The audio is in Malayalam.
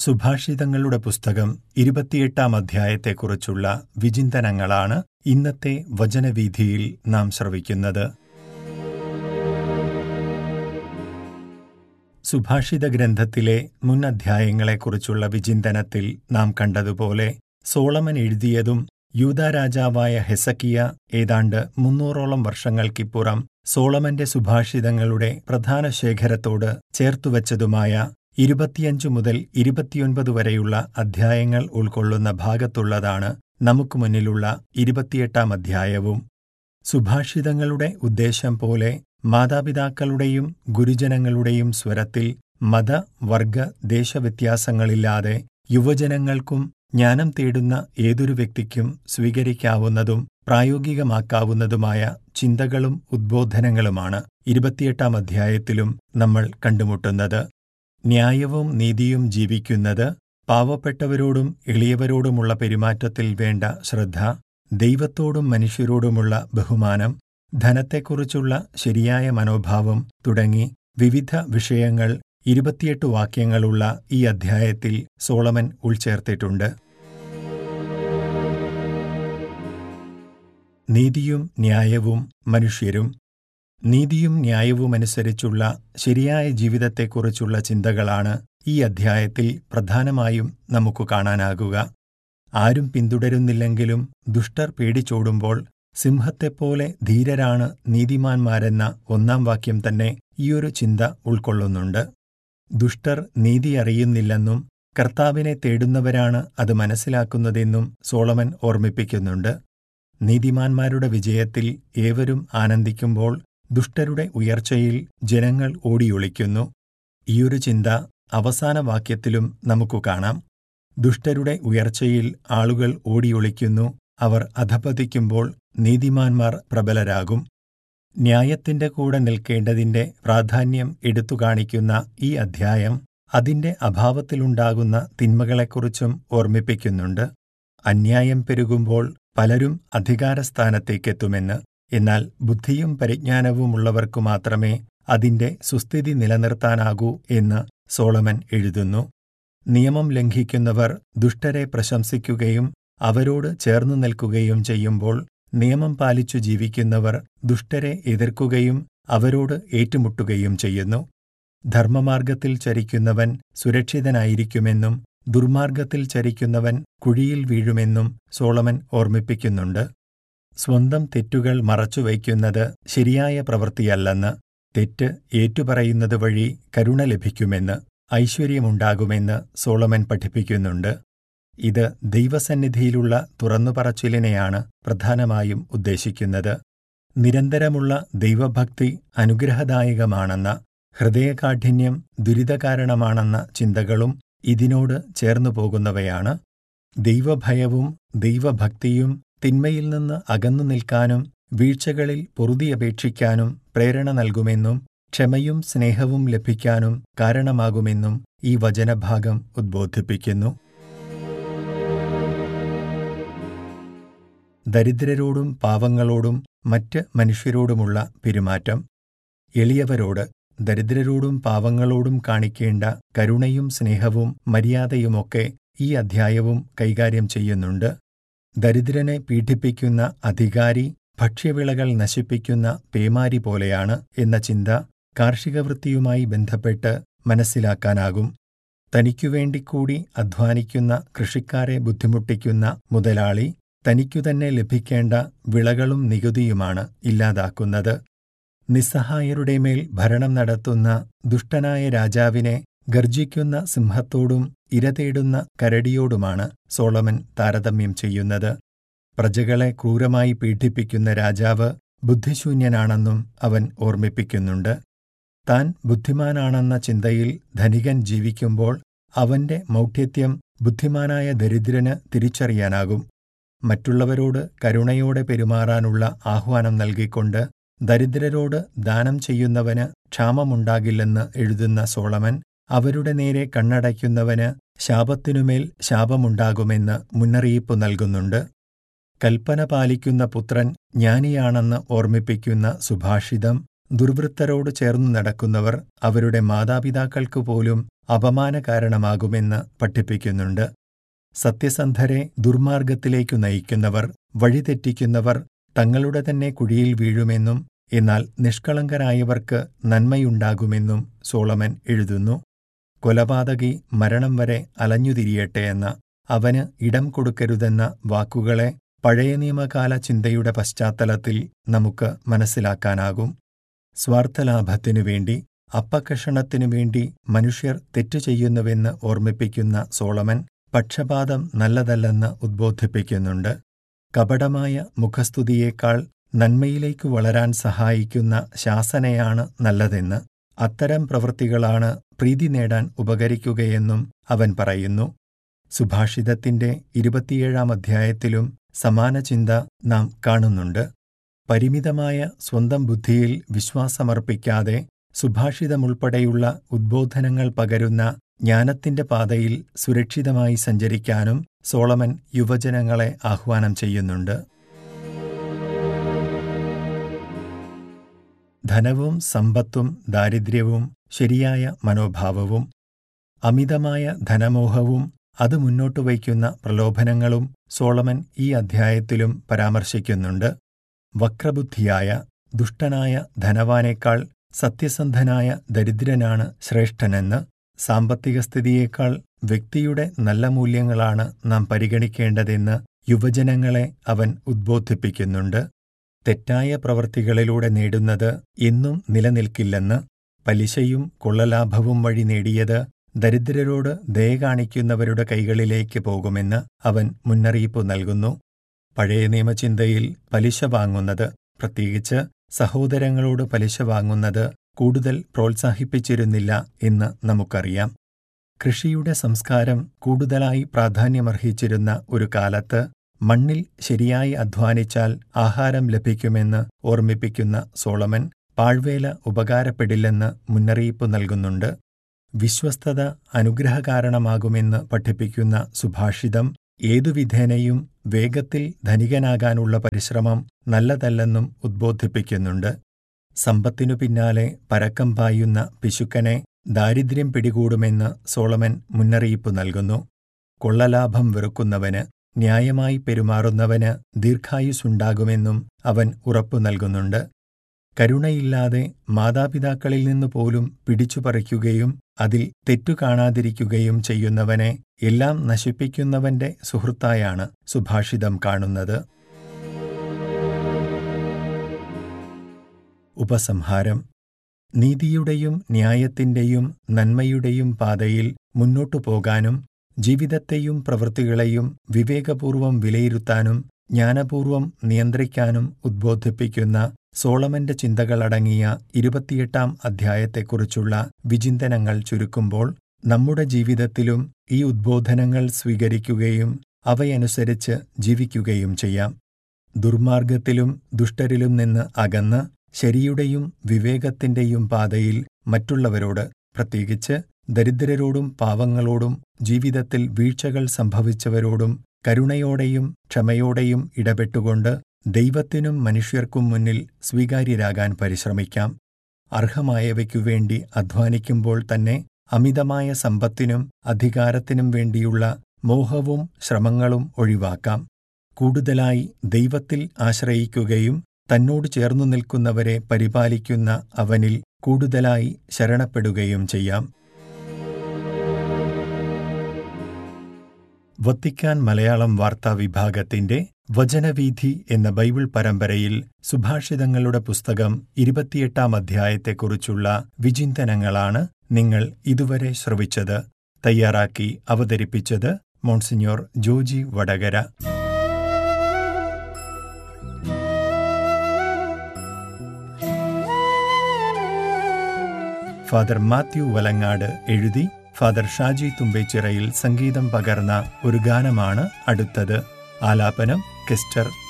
സുഭാഷിതങ്ങളുടെ പുസ്തകം ഇരുപത്തിയെട്ടാം അധ്യായത്തെക്കുറിച്ചുള്ള വിചിന്തനങ്ങളാണ് ഇന്നത്തെ വചനവീഥിയിൽ നാം ശ്രവിക്കുന്നത് സുഭാഷിത ഗ്രന്ഥത്തിലെ മുൻ അധ്യായങ്ങളെക്കുറിച്ചുള്ള വിചിന്തനത്തിൽ നാം കണ്ടതുപോലെ സോളമൻ എഴുതിയതും യൂതാരാജാവായ ഹെസക്കിയ ഏതാണ്ട് മുന്നൂറോളം വർഷങ്ങൾക്കിപ്പുറം സോളമന്റെ സുഭാഷിതങ്ങളുടെ പ്രധാന ശേഖരത്തോട് ചേർത്തുവച്ചതുമായ ഇരുപത്തിയഞ്ചു മുതൽ ഇരുപത്തിയൊൻപത് വരെയുള്ള അധ്യായങ്ങൾ ഉൾക്കൊള്ളുന്ന ഭാഗത്തുള്ളതാണ് നമുക്ക് മുന്നിലുള്ള ഇരുപത്തിയെട്ടാം അധ്യായവും സുഭാഷിതങ്ങളുടെ ഉദ്ദേശം പോലെ മാതാപിതാക്കളുടെയും ഗുരുജനങ്ങളുടെയും സ്വരത്തിൽ മത വർഗ ദേശവ്യത്യാസങ്ങളില്ലാതെ യുവജനങ്ങൾക്കും ജ്ഞാനം തേടുന്ന ഏതൊരു വ്യക്തിക്കും സ്വീകരിക്കാവുന്നതും പ്രായോഗികമാക്കാവുന്നതുമായ ചിന്തകളും ഉദ്ബോധനങ്ങളുമാണ് ഇരുപത്തിയെട്ടാം അധ്യായത്തിലും നമ്മൾ കണ്ടുമുട്ടുന്നത് ന്യായവും നീതിയും ജീവിക്കുന്നത് പാവപ്പെട്ടവരോടും എളിയവരോടുമുള്ള പെരുമാറ്റത്തിൽ വേണ്ട ശ്രദ്ധ ദൈവത്തോടും മനുഷ്യരോടുമുള്ള ബഹുമാനം ധനത്തെക്കുറിച്ചുള്ള ശരിയായ മനോഭാവം തുടങ്ങി വിവിധ വിഷയങ്ങൾ ഇരുപത്തിയെട്ട് വാക്യങ്ങളുള്ള ഈ അധ്യായത്തിൽ സോളമൻ ഉൾച്ചേർത്തിട്ടുണ്ട് നീതിയും ന്യായവും മനുഷ്യരും നീതിയും ന്യായവുമനുസരിച്ചുള്ള ശരിയായ ജീവിതത്തെക്കുറിച്ചുള്ള ചിന്തകളാണ് ഈ അധ്യായത്തിൽ പ്രധാനമായും നമുക്ക് കാണാനാകുക ആരും പിന്തുടരുന്നില്ലെങ്കിലും ദുഷ്ടർ പേടിച്ചോടുമ്പോൾ സിംഹത്തെപ്പോലെ ധീരരാണ് നീതിമാന്മാരെന്ന ഒന്നാം വാക്യം തന്നെ ഈയൊരു ചിന്ത ഉൾക്കൊള്ളുന്നുണ്ട് ദുഷ്ടർ നീതി അറിയുന്നില്ലെന്നും കർത്താവിനെ തേടുന്നവരാണ് അത് മനസ്സിലാക്കുന്നതെന്നും സോളമൻ ഓർമ്മിപ്പിക്കുന്നുണ്ട് നീതിമാന്മാരുടെ വിജയത്തിൽ ഏവരും ആനന്ദിക്കുമ്പോൾ ദുഷ്ടരുടെ ഉയർച്ചയിൽ ജനങ്ങൾ ഓടിയൊളിക്കുന്നു ഈയൊരു ചിന്ത അവസാന വാക്യത്തിലും നമുക്കു കാണാം ദുഷ്ടരുടെ ഉയർച്ചയിൽ ആളുകൾ ഓടിയൊളിക്കുന്നു അവർ അധപതിക്കുമ്പോൾ നീതിമാന്മാർ പ്രബലരാകും ന്യായത്തിന്റെ കൂടെ നിൽക്കേണ്ടതിന്റെ പ്രാധാന്യം എടുത്തുകാണിക്കുന്ന ഈ അധ്യായം അതിന്റെ അഭാവത്തിലുണ്ടാകുന്ന തിന്മകളെക്കുറിച്ചും ഓർമ്മിപ്പിക്കുന്നുണ്ട് അന്യായം പെരുകുമ്പോൾ പലരും അധികാരസ്ഥാനത്തേക്കെത്തുമെന്ന് എന്നാൽ ബുദ്ധിയും പരിജ്ഞാനവുമുള്ളവർക്കു മാത്രമേ അതിന്റെ സുസ്ഥിതി നിലനിർത്താനാകൂ എന്ന് സോളമൻ എഴുതുന്നു നിയമം ലംഘിക്കുന്നവർ ദുഷ്ടരെ പ്രശംസിക്കുകയും അവരോട് ചേർന്നു നിൽക്കുകയും ചെയ്യുമ്പോൾ നിയമം പാലിച്ചു ജീവിക്കുന്നവർ ദുഷ്ടരെ എതിർക്കുകയും അവരോട് ഏറ്റുമുട്ടുകയും ചെയ്യുന്നു ധർമ്മമാർഗത്തിൽ ചരിക്കുന്നവൻ സുരക്ഷിതനായിരിക്കുമെന്നും ദുർമാർഗത്തിൽ ചരിക്കുന്നവൻ കുഴിയിൽ വീഴുമെന്നും സോളമൻ ഓർമ്മിപ്പിക്കുന്നുണ്ട് സ്വന്തം തെറ്റുകൾ മറച്ചുവയ്ക്കുന്നത് ശരിയായ പ്രവൃത്തിയല്ലെന്ന് തെറ്റ് ഏറ്റുപറയുന്നത് വഴി കരുണ ലഭിക്കുമെന്ന് ഐശ്വര്യമുണ്ടാകുമെന്ന് സോളമൻ പഠിപ്പിക്കുന്നുണ്ട് ഇത് ദൈവസന്നിധിയിലുള്ള തുറന്നുപറച്ചിലിനെയാണ് പ്രധാനമായും ഉദ്ദേശിക്കുന്നത് നിരന്തരമുള്ള ദൈവഭക്തി അനുഗ്രഹദായകമാണെന്ന ഹൃദയകാഠിന്യം ദുരിതകാരണമാണെന്ന ചിന്തകളും ഇതിനോട് ചേർന്നു പോകുന്നവയാണ് ദൈവഭയവും ദൈവഭക്തിയും തിന്മയിൽ നിന്ന് അകന്നു നിൽക്കാനും വീഴ്ചകളിൽ പൊറുതിയപേക്ഷിക്കാനും പ്രേരണ നൽകുമെന്നും ക്ഷമയും സ്നേഹവും ലഭിക്കാനും കാരണമാകുമെന്നും ഈ വചനഭാഗം ഉദ്ബോധിപ്പിക്കുന്നു ദരിദ്രരോടും പാവങ്ങളോടും മറ്റ് മനുഷ്യരോടുമുള്ള പെരുമാറ്റം എളിയവരോട് ദരിദ്രരോടും പാവങ്ങളോടും കാണിക്കേണ്ട കരുണയും സ്നേഹവും മര്യാദയുമൊക്കെ ഈ അധ്യായവും കൈകാര്യം ചെയ്യുന്നുണ്ട് ദരിദ്രനെ പീഡിപ്പിക്കുന്ന അധികാരി ഭക്ഷ്യവിളകൾ നശിപ്പിക്കുന്ന പേമാരി പോലെയാണ് എന്ന ചിന്ത കാർഷികവൃത്തിയുമായി ബന്ധപ്പെട്ട് മനസ്സിലാക്കാനാകും തനിക്കുവേണ്ടി കൂടി അധ്വാനിക്കുന്ന കൃഷിക്കാരെ ബുദ്ധിമുട്ടിക്കുന്ന മുതലാളി തനിക്കുതന്നെ ലഭിക്കേണ്ട വിളകളും നികുതിയുമാണ് ഇല്ലാതാക്കുന്നത് നിസ്സഹായരുടെ മേൽ ഭരണം നടത്തുന്ന ദുഷ്ടനായ രാജാവിനെ ഗർജിക്കുന്ന സിംഹത്തോടും ഇരതേടുന്ന കരടിയോടുമാണ് സോളമൻ താരതമ്യം ചെയ്യുന്നത് പ്രജകളെ ക്രൂരമായി പീഡിപ്പിക്കുന്ന രാജാവ് ബുദ്ധിശൂന്യനാണെന്നും അവൻ ഓർമ്മിപ്പിക്കുന്നുണ്ട് താൻ ബുദ്ധിമാനാണെന്ന ചിന്തയിൽ ധനികൻ ജീവിക്കുമ്പോൾ അവന്റെ മൗഢ്യത്യം ബുദ്ധിമാനായ ദരിദ്രന് തിരിച്ചറിയാനാകും മറ്റുള്ളവരോട് കരുണയോടെ പെരുമാറാനുള്ള ആഹ്വാനം നൽകിക്കൊണ്ട് ദരിദ്രരോട് ദാനം ചെയ്യുന്നവന് ക്ഷാമമുണ്ടാകില്ലെന്ന് എഴുതുന്ന സോളമൻ അവരുടെ നേരെ കണ്ണടയ്ക്കുന്നവന് ശാപത്തിനുമേൽ ശാപമുണ്ടാകുമെന്ന് മുന്നറിയിപ്പ് നൽകുന്നുണ്ട് കൽപ്പന പാലിക്കുന്ന പുത്രൻ ജ്ഞാനിയാണെന്ന് ഓർമ്മിപ്പിക്കുന്ന സുഭാഷിതം ദുർവൃത്തരോട് ചേർന്നു നടക്കുന്നവർ അവരുടെ മാതാപിതാക്കൾക്കു പോലും അപമാന കാരണമാകുമെന്ന് പഠിപ്പിക്കുന്നുണ്ട് സത്യസന്ധരെ ദുർമാർഗത്തിലേക്കു നയിക്കുന്നവർ വഴിതെറ്റിക്കുന്നവർ തങ്ങളുടെ തന്നെ കുഴിയിൽ വീഴുമെന്നും എന്നാൽ നിഷ്കളങ്കരായവർക്ക് നന്മയുണ്ടാകുമെന്നും സോളമൻ എഴുതുന്നു കൊലപാതകി മരണം വരെ അലഞ്ഞുതിരിയട്ടെ എന്ന അവന് ഇടം കൊടുക്കരുതെന്ന വാക്കുകളെ പഴയ നിയമകാല ചിന്തയുടെ പശ്ചാത്തലത്തിൽ നമുക്ക് മനസ്സിലാക്കാനാകും സ്വാർത്ഥലാഭത്തിനു വേണ്ടി അപ്പക്കഷണത്തിനു വേണ്ടി മനുഷ്യർ തെറ്റു ചെയ്യുന്നുവെന്ന് ഓർമ്മിപ്പിക്കുന്ന സോളമൻ പക്ഷപാതം നല്ലതല്ലെന്ന് ഉദ്ബോധിപ്പിക്കുന്നുണ്ട് കപടമായ മുഖസ്തുതിയേക്കാൾ നന്മയിലേക്കു വളരാൻ സഹായിക്കുന്ന ശാസനയാണ് നല്ലതെന്ന് അത്തരം പ്രവൃത്തികളാണ് പ്രീതി നേടാൻ ഉപകരിക്കുകയെന്നും അവൻ പറയുന്നു സുഭാഷിതത്തിന്റെ ഇരുപത്തിയേഴാം അധ്യായത്തിലും സമാന ചിന്ത നാം കാണുന്നുണ്ട് പരിമിതമായ സ്വന്തം ബുദ്ധിയിൽ വിശ്വാസമർപ്പിക്കാതെ സുഭാഷിതമുൾപ്പെടെയുള്ള ഉദ്ബോധനങ്ങൾ പകരുന്ന ജ്ഞാനത്തിന്റെ പാതയിൽ സുരക്ഷിതമായി സഞ്ചരിക്കാനും സോളമൻ യുവജനങ്ങളെ ആഹ്വാനം ചെയ്യുന്നുണ്ട് ധനവും സമ്പത്തും ദാരിദ്ര്യവും ശരിയായ മനോഭാവവും അമിതമായ ധനമോഹവും അത് മുന്നോട്ടു വയ്ക്കുന്ന പ്രലോഭനങ്ങളും സോളമൻ ഈ അധ്യായത്തിലും പരാമർശിക്കുന്നുണ്ട് വക്രബുദ്ധിയായ ദുഷ്ടനായ ധനവാനേക്കാൾ സത്യസന്ധനായ ദരിദ്രനാണ് ശ്രേഷ്ഠനെന്ന് സാമ്പത്തിക സ്ഥിതിയേക്കാൾ വ്യക്തിയുടെ നല്ല മൂല്യങ്ങളാണ് നാം പരിഗണിക്കേണ്ടതെന്ന് യുവജനങ്ങളെ അവൻ ഉദ്ബോധിപ്പിക്കുന്നുണ്ട് തെറ്റായ പ്രവൃത്തികളിലൂടെ നേടുന്നത് എന്നും നിലനിൽക്കില്ലെന്ന് പലിശയും കൊള്ളലാഭവും വഴി നേടിയത് ദരിദ്രരോട് ദയ കാണിക്കുന്നവരുടെ കൈകളിലേക്ക് പോകുമെന്ന് അവൻ മുന്നറിയിപ്പ് നൽകുന്നു പഴയ നിയമചിന്തയിൽ പലിശ വാങ്ങുന്നത് പ്രത്യേകിച്ച് സഹോദരങ്ങളോട് പലിശ വാങ്ങുന്നത് കൂടുതൽ പ്രോത്സാഹിപ്പിച്ചിരുന്നില്ല എന്ന് നമുക്കറിയാം കൃഷിയുടെ സംസ്കാരം കൂടുതലായി പ്രാധാന്യമർഹിച്ചിരുന്ന ഒരു കാലത്ത് മണ്ണിൽ ശരിയായി അധ്വാനിച്ചാൽ ആഹാരം ലഭിക്കുമെന്ന് ഓർമ്മിപ്പിക്കുന്ന സോളമൻ പാഴ്വേല ഉപകാരപ്പെടില്ലെന്ന് മുന്നറിയിപ്പ് നൽകുന്നുണ്ട് വിശ്വസ്തത അനുഗ്രഹകാരണമാകുമെന്ന് പഠിപ്പിക്കുന്ന സുഭാഷിതം ഏതു വിധേനയും വേഗത്തിൽ ധനികനാകാനുള്ള പരിശ്രമം നല്ലതല്ലെന്നും ഉദ്ബോധിപ്പിക്കുന്നുണ്ട് സമ്പത്തിനു പിന്നാലെ പരക്കം പായുന്ന പിശുക്കനെ ദാരിദ്ര്യം പിടികൂടുമെന്ന് സോളമൻ മുന്നറിയിപ്പ് നൽകുന്നു കൊള്ളലാഭം വെറുക്കുന്നവന് ന്യായമായി പെരുമാറുന്നവന് ദീർഘായുസ്സുണ്ടാകുമെന്നും അവൻ ഉറപ്പു നൽകുന്നുണ്ട് കരുണയില്ലാതെ മാതാപിതാക്കളിൽ നിന്നു പോലും പിടിച്ചുപറിക്കുകയും അതിൽ തെറ്റു കാണാതിരിക്കുകയും ചെയ്യുന്നവനെ എല്ലാം നശിപ്പിക്കുന്നവന്റെ സുഹൃത്തായാണ് സുഭാഷിതം കാണുന്നത് ഉപസംഹാരം നീതിയുടെയും ന്യായത്തിന്റെയും നന്മയുടെയും പാതയിൽ മുന്നോട്ടു പോകാനും ജീവിതത്തെയും പ്രവൃത്തികളെയും വിവേകപൂർവം വിലയിരുത്താനും ജ്ഞാനപൂർവം നിയന്ത്രിക്കാനും ഉദ്ബോധിപ്പിക്കുന്ന സോളമന്റെ ചിന്തകളടങ്ങിയ ഇരുപത്തിയെട്ടാം അധ്യായത്തെക്കുറിച്ചുള്ള വിചിന്തനങ്ങൾ ചുരുക്കുമ്പോൾ നമ്മുടെ ജീവിതത്തിലും ഈ ഉദ്ബോധനങ്ങൾ സ്വീകരിക്കുകയും അവയനുസരിച്ച് ജീവിക്കുകയും ചെയ്യാം ദുർമാർഗത്തിലും ദുഷ്ടരിലും നിന്ന് അകന്ന് ശരിയുടെയും വിവേകത്തിന്റെയും പാതയിൽ മറ്റുള്ളവരോട് പ്രത്യേകിച്ച് ദരിദ്രരോടും പാവങ്ങളോടും ജീവിതത്തിൽ വീഴ്ചകൾ സംഭവിച്ചവരോടും കരുണയോടെയും ക്ഷമയോടെയും ഇടപെട്ടുകൊണ്ട് ദൈവത്തിനും മനുഷ്യർക്കും മുന്നിൽ സ്വീകാര്യരാകാൻ പരിശ്രമിക്കാം അർഹമായവയ്ക്കുവേണ്ടി അധ്വാനിക്കുമ്പോൾ തന്നെ അമിതമായ സമ്പത്തിനും അധികാരത്തിനും വേണ്ടിയുള്ള മോഹവും ശ്രമങ്ങളും ഒഴിവാക്കാം കൂടുതലായി ദൈവത്തിൽ ആശ്രയിക്കുകയും തന്നോട് ചേർന്നു നിൽക്കുന്നവരെ പരിപാലിക്കുന്ന അവനിൽ കൂടുതലായി ശരണപ്പെടുകയും ചെയ്യാം വത്തിക്കാൻ മലയാളം വാർത്താ വിഭാഗത്തിന്റെ വചനവീഥി എന്ന ബൈബിൾ പരമ്പരയിൽ സുഭാഷിതങ്ങളുടെ പുസ്തകം ഇരുപത്തിയെട്ടാം അധ്യായത്തെക്കുറിച്ചുള്ള വിചിന്തനങ്ങളാണ് നിങ്ങൾ ഇതുവരെ ശ്രവിച്ചത് തയ്യാറാക്കി അവതരിപ്പിച്ചത് monsignor Joji Vadakara father Mathew Valangad എഴുതി ഫാദർ ഷാജി തുമ്പേച്ചിറയിൽ സംഗീതം പകർന്ന ഒരു ഗാനമാണ് അടുത്തത് ആലാപനം കെസ്റ്റർ